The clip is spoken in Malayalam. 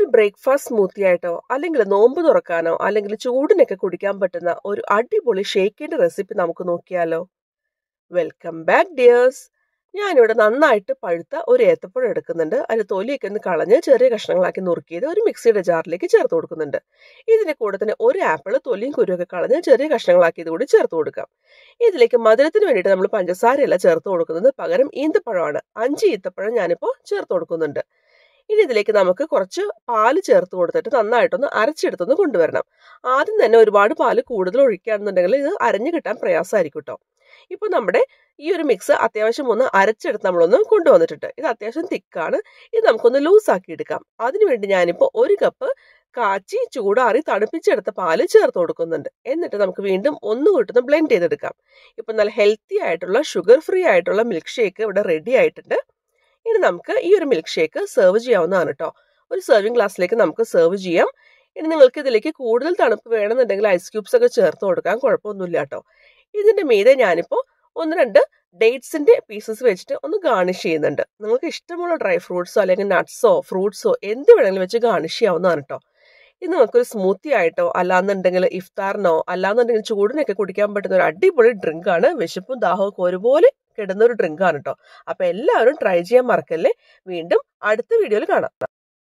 ഒരു ബ്രേക്ക്ഫാസ്റ്റ് സ്മൂത്തി ആയിട്ടോ അല്ലെങ്കിൽ നോമ്പ് തുറക്കാനോ അല്ലെങ്കിൽ ചൂടിനൊക്കെ കുടിക്കാൻ പറ്റുന്ന ഒരു അടിപൊളി ഷേക്കിന്റെ റെസിപ്പി നമുക്ക് നോക്കിയാലോ വെൽക്കം ബാക്ക് ഡിയേഴ്സ് ഞാനിവിടെ നന്നായിട്ട് പഴുത്ത ഒരു ഏത്തപ്പഴം എടുക്കുന്നുണ്ട് അതിന് തൊലിയൊക്കെ ഒന്ന് കളഞ്ഞ് ചെറിയ കഷ്ണങ്ങളാക്കി നുറുക്കിയത് ഒരു മിക്സിയുടെ ജാറിലേക്ക് ചേർത്ത് കൊടുക്കുന്നുണ്ട് ഇതിന്റെ കൂടെ തന്നെ ഒരു ആപ്പിൾ തൊലിയും കുരുവൊക്കെ കളഞ്ഞ് ചെറിയ കഷ്ണങ്ങളാക്കി ഇത് കൂടി ചേർത്ത് കൊടുക്കാം ഇതിലേക്ക് മധുരത്തിന് വേണ്ടിയിട്ട് നമ്മൾ പഞ്ചസാരയല്ല ചേർത്ത് കൊടുക്കുന്നത് പകരം ഈന്തപ്പഴമാണ് അഞ്ച് ഈത്തപ്പഴം ഞാനിപ്പോൾ ചേർത്ത് കൊടുക്കുന്നുണ്ട് ഇനി ഇതിലേക്ക് നമുക്ക് കുറച്ച് പാല് ചേർത്ത് കൊടുത്തിട്ട് നന്നായിട്ടൊന്ന് അരച്ചെടുത്തൊന്ന് കൊണ്ടുവരണം ആദ്യം തന്നെ ഒരുപാട് പാല് കൂടുതൽ ഒഴിക്കുകയാണെന്നുണ്ടെങ്കിൽ ഇത് അരഞ്ഞു കിട്ടാൻ പ്രയാസമായിരിക്കും കേട്ടോ ഇപ്പോൾ നമ്മുടെ ഈ ഒരു മിക്സ് അത്യാവശ്യം ഒന്ന് അരച്ചെടുത്ത് നമ്മളൊന്ന് കൊണ്ടുവന്നിട്ടുണ്ട് ഇത് അത്യാവശ്യം തിക്കാണ് ഇത് നമുക്കൊന്ന് ലൂസാക്കി എടുക്കാം അതിനുവേണ്ടി ഞാനിപ്പോൾ ഒരു കപ്പ് കാച്ചി ചൂടാറി തണുപ്പിച്ചെടുത്ത പാല് ചേർത്ത് കൊടുക്കുന്നുണ്ട് എന്നിട്ട് നമുക്ക് വീണ്ടും ഒന്ന് കൂട്ടുന്ന ബ്ലെൻഡ് ചെയ്തെടുക്കാം ഇപ്പം നല്ല ഹെൽത്തി ആയിട്ടുള്ള ഷുഗർ ഫ്രീ ആയിട്ടുള്ള മിൽക്ക് ഷേക്ക് ഇവിടെ റെഡി ആയിട്ടുണ്ട് ഇനി നമുക്ക് ഈ ഒരു മിൽക്ക് ഷേക്ക് സെർവ് ചെയ്യാവുന്നതാണ് കേട്ടോ ഒരു സെർവിങ് ഗ്ലാസ്സിലേക്ക് നമുക്ക് സെർവ് ചെയ്യാം ഇനി നിങ്ങൾക്ക് ഇതിലേക്ക് കൂടുതൽ തണുപ്പ് വേണമെന്നുണ്ടെങ്കിൽ ഐസ് ക്യൂബ്സ് ഒക്കെ ചേർത്ത് കൊടുക്കാൻ കുഴപ്പമൊന്നുമില്ല കേട്ടോ ഇതിന്റെ മീതെ ഞാനിപ്പോൾ ഒന്ന് രണ്ട് ഡേറ്റ്സിന്റെ പീസസ് വെച്ചിട്ട് ഒന്ന് ഗാർണിഷ് ചെയ്യുന്നുണ്ട് നിങ്ങൾക്ക് ഇഷ്ടമുള്ള ഡ്രൈ ഫ്രൂട്ട്സോ അല്ലെങ്കിൽ നട്ട്സോ ഫ്രൂട്ട്സോ എന്ത് വേണമെങ്കിലും വെച്ച് ഗാർണിഷ് ചെയ്യാവുന്നതാണ് കേട്ടോ ഇത് നമുക്കൊരു സ്മൂത്തി ആയിട്ടോ അല്ലാന്നുണ്ടെങ്കിൽ ഇഫ്താറിനോ അല്ലാന്നുണ്ടെങ്കിൽ ചൂടിനൊക്കെ കുടിക്കാൻ പറ്റുന്ന ഒരു അടിപൊളി ഡ്രിങ്ക് ആണ് വിശപ്പും ദാഹവും ഒക്കെ ഒരുപോലെ കിടുന്ന ഒരു ഡ്രിങ്ക് ആണ് കേട്ടോ അപ്പൊ എല്ലാവരും ട്രൈ ചെയ്യാൻ മറക്കല്ലേ വീണ്ടും അടുത്ത വീഡിയോയിൽ കാണാം